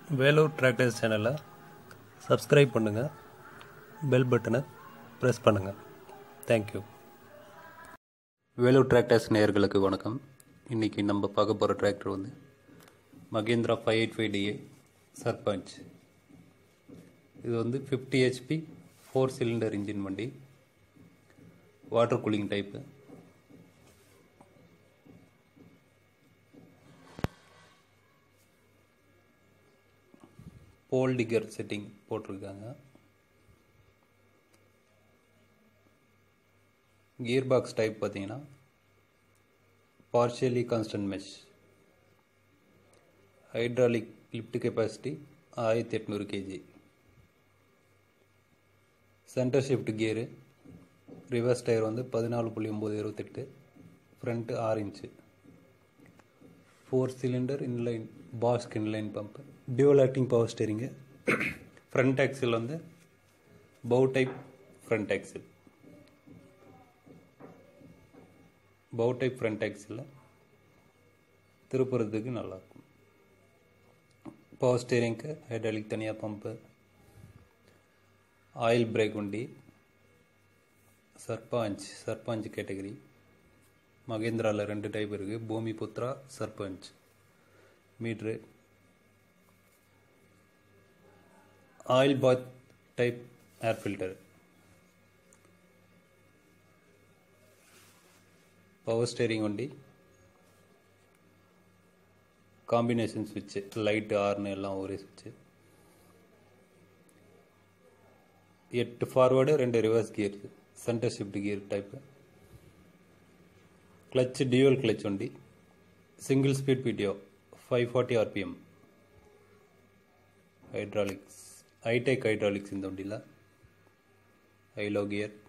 Vellore tractors சேனலை subscribe பண்ணுங்கள் bell பட்டனை ப்ரெஸ் பண்ணுங்கள் தேங்க்யூ வேலூர் டிராக்டர்ஸ் நேயர்களுக்கு வணக்கம் இன்றைக்கி நம்ம பார்க்க போகிற டிராக்டர் வந்து Mahindra five eight five DI Sarpanch இது வந்து fifty HP four cylinder engine வண்டி வாட்டர் கூலிங் டைப்பு போல் டிகர் செட்டிங் போட்டிருக்காங்க கியர் பாக்ஸ் டைப் பார்த்தீங்கன்னா partially constant mesh hydraulic lift capacity ஆயிரத்தி எட்நூறு KG centre shift gear reverse tyre வந்து பதினாலு புள்ளி ஒம்பது இருபத்தெட்டு ஃப்ரண்ட்டு ஆறு inch four cylinder inline Basque inline pump dual acting power steering front axle வந்து bow type front axle bow type front axle திருப்புறதுக்கு நல்லாயிருக்கும் பவர் ஸ்டேரிங்க்கு ஹைட்ராலிக் தனியாக பம்பு ஆயில் பிரேக் வண்டி சர்பஞ்ச் சர்பஞ்ச் கேட்டகரி மகேந்திராவில் ரெண்டு டைப் இருக்குது பூமி புத்ரா சர்பஞ்ச் மீட்ரு oil bath type air filter power steering வண்டி காம்பினேஷன் சுவிட்சு லைட்டு ஆர்னு எல்லாம் ஒரே சுவிட்சு எட்டு ஃபார்வேர்டு ரெண்டு reverse gear centre shift gear type clutch dual clutch வண்டி single speed BDO five forty RPM hydraulics hitech hydraulics இந்த வண்டியில் ஹைலோ கியர்